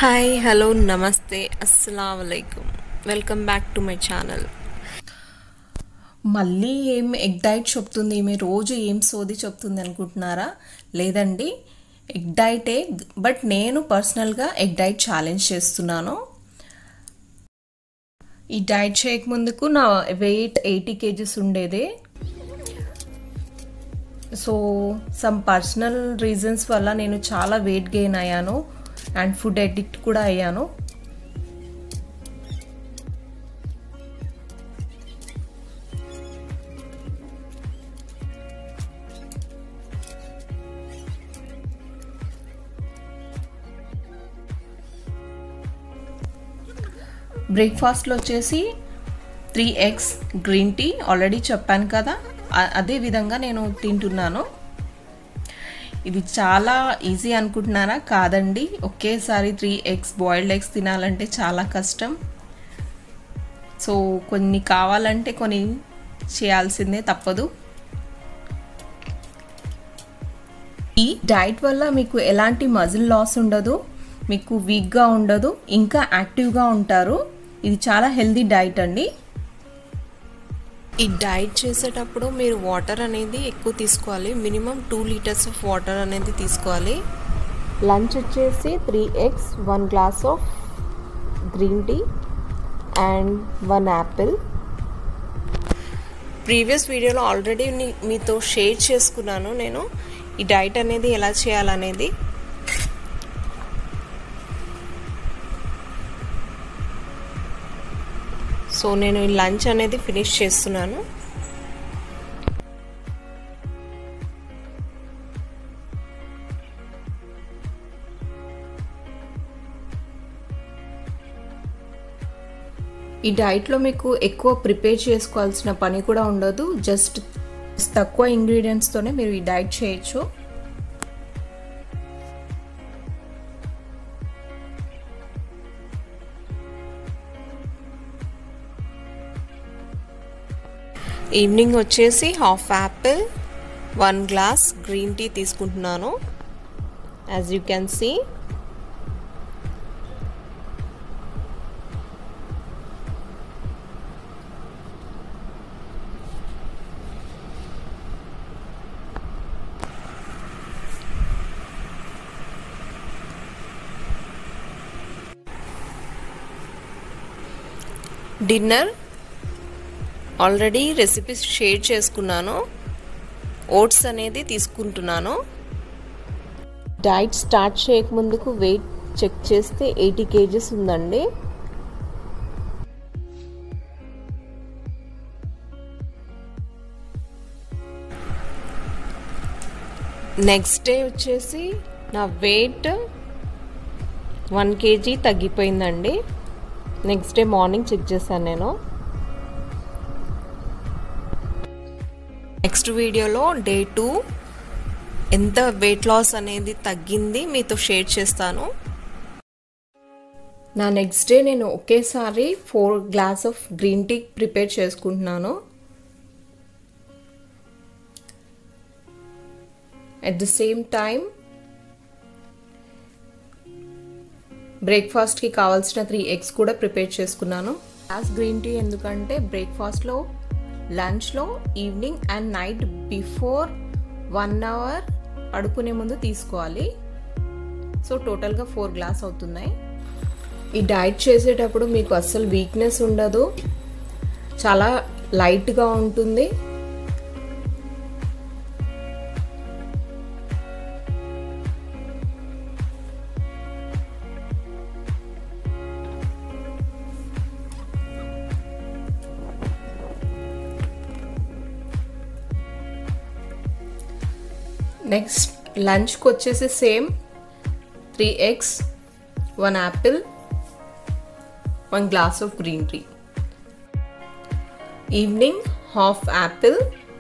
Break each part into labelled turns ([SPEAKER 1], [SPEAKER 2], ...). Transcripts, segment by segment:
[SPEAKER 1] hi hello నమస్తే అస్సలం వలైకుమ్ welcome back to my channel
[SPEAKER 2] మళ్ళీ ఏం ఎగ్ డైట్ చెప్తుంది ఈమె రోజు ఏం సోది చెప్తుంది అనుకుంటున్నారా లేదండి ఎగ్ డైటే బట్ నేను పర్సనల్గా ఎగ్ డైట్ ఛాలెంజ్ చేస్తున్నాను ఈ డైట్ చేయకముందుకు నా వెయిట్ ఎయిటీ కేజీస్ ఉండేది సో సమ్ పర్సనల్ రీజన్స్ వల్ల నేను చాలా వెయిట్ గెయిన్ అయ్యాను అండ్ ఫుడ్ ఎడిక్ట్ కూడా అయ్యాను బ్రేక్ఫాస్ట్లో వచ్చేసి three eggs green tea already చెప్పాను కదా అదే విధంగా నేను తింటున్నాను ఇది చాలా ఈజీ అనుకుంటున్నారా కాదండి ఒకేసారి త్రీ ఎగ్స్ బాయిల్డ్ ఎగ్స్ తినాలంటే చాలా కష్టం సో కొన్ని కావాలంటే కొన్ని చేయాల్సిందే తప్పదు ఈ డైట్ వల్ల మీకు ఎలాంటి మజిల్ లాస్ ఉండదు మీకు వీక్గా ఉండదు ఇంకా యాక్టివ్గా ఉంటారు ఇది చాలా హెల్దీ డైట్ అండి
[SPEAKER 1] ఈ డైట్ చేసేటప్పుడు మీరు వాటర్ అనేది ఎక్కువ తీసుకోవాలి minimum two litres of water అనేది తీసుకోవాలి లంచ్ వచ్చేసి three eggs one glass of green tea and one apple previous వీడియోలో ఆల్రెడీ మీతో షేర్ చేసుకున్నాను నేను ఈ డైట్ అనేది ఎలా చేయాలనేది సో నేను ఈ లంచ్ అనేది ఫినిష్ చేస్తున్నాను
[SPEAKER 2] ఈ డైట్లో మీకు ఎక్కువ ప్రిపేర్ చేసుకోవాల్సిన పని కూడా ఉండదు జస్ట్ తక్కువ ఇంగ్రీడియంట్స్తోనే మీరు ఈ డైట్ చేయొచ్చు
[SPEAKER 1] ఈవినింగ్ వచ్చేసి half apple one glass green tea తీసుకుంటున్నాను as you can see dinner already recipes share చేసుకున్నాను ఓట్స్ అనేది తీసుకుంటున్నాను డైట్ స్టార్ట్ చేయకముందుకు వెయిట్ చెక్ చేస్తే ఎయిటీ కేజీస్ ఉందండి నెక్స్ట్ డే వచ్చేసి నా వెయిట్ వన్ కేజీ తగ్గిపోయిందండి నెక్స్ట్ డే మార్నింగ్ చెక్ చేశాను నేను నెక్స్ట్ వీడియోలో డే టూ ఎంత వెయిట్ లాస్ అనేది తగ్గింది మీతో షేర్ చేస్తాను
[SPEAKER 2] నా నెక్స్ట్ డే నేను ఒకేసారి four glass of green tea prepare చేసుకుంటున్నాను అట్ ద సేమ్ టైం బ్రేక్ఫాస్ట్కి కావాల్సిన త్రీ ఎగ్స్ కూడా ప్రిపేర్ చేసుకున్నాను గ్లాస్ గ్రీన్ టీ ఎందుకంటే బ్రేక్ఫాస్ట్లో లంచ్లో evening and night before one hour పడుకునే ముందు తీసుకోవాలి సో టోటల్గా ఫోర్ గ్లాస్ అవుతున్నాయి ఈ డైట్ చేసేటప్పుడు మీకు అస్సలు వీక్నెస్ ఉండదు చాలా లైట్గా ఉంటుంది నెక్స్ట్ లంచ్కి వచ్చేసి same three eggs one apple one glass of green tea evening half apple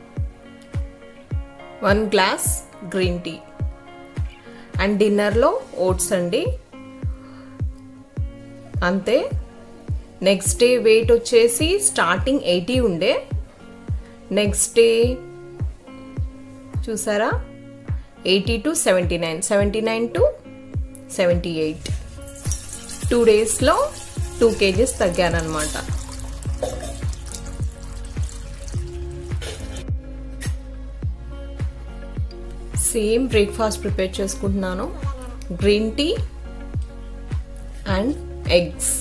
[SPEAKER 2] one glass green tea and డిన్నర్లో ఓట్స్ అండి అంతే నెక్స్ట్ డే వెయిట్ వచ్చేసి స్టార్టింగ్ ఎయిటీ ఉండే నెక్స్ట్ డే చూసారా eighty to seventy nine seventy nine to seventy eight two డేస్లో two KGs తగ్గాను అనమాట same breakfast prepare చేసుకుంటున్నాను గ్రీన్ టీ అండ్ ఎగ్స్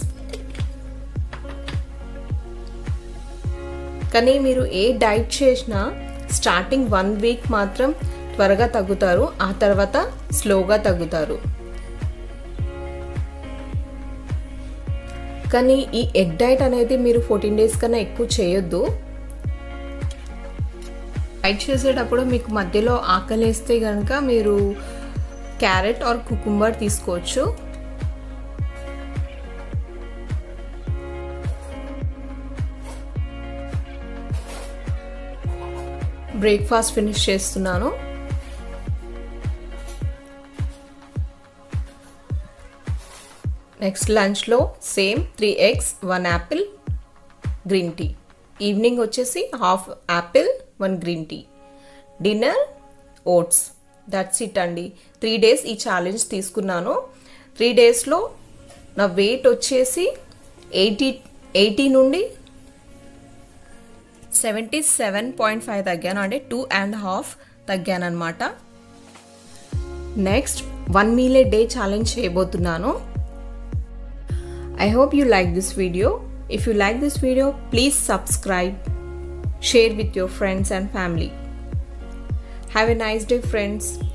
[SPEAKER 2] కానీ మీరు ఏ డైట్ చేసినా స్టార్టింగ్ వన్ వీక్ మాత్రం త్వరగా తగ్గుతారు ఆ తర్వాత స్లోగా తగ్గుతారు కానీ ఈ ఎగ్ డైట్ అనేది మీరు ఫోర్టీన్ డేస్ కన్నా ఎక్కువ చేయొద్దు డైట్ చేసేటప్పుడు మీకు మధ్యలో ఆకలేస్తే కనుక మీరు క్యారెట్ ఆర్ కుకుంబర్ తీసుకోవచ్చు బ్రేక్ఫాస్ట్ ఫినిష్ చేస్తున్నాను నెక్స్ట్ లంచ్లో same three eggs one apple green tea evening వచ్చేసి half apple one green tea dinner oats that's it అండి త్రీ డేస్ ఈ ఛాలెంజ్ తీసుకున్నాను త్రీ డేస్లో నా వెయిట్ వచ్చేసి ఎయిటీ ఎయిటీ నుండి సెవెంటీ సెవెన్ పాయింట్ ఫైవ్ తగ్గాను అంటే టూ అండ్ హాఫ్ తగ్గాను అనమాట next one meal a day challenge చేయబోతున్నాను I hope you like this video if you like this video please subscribe share with your friends and family have a nice day friends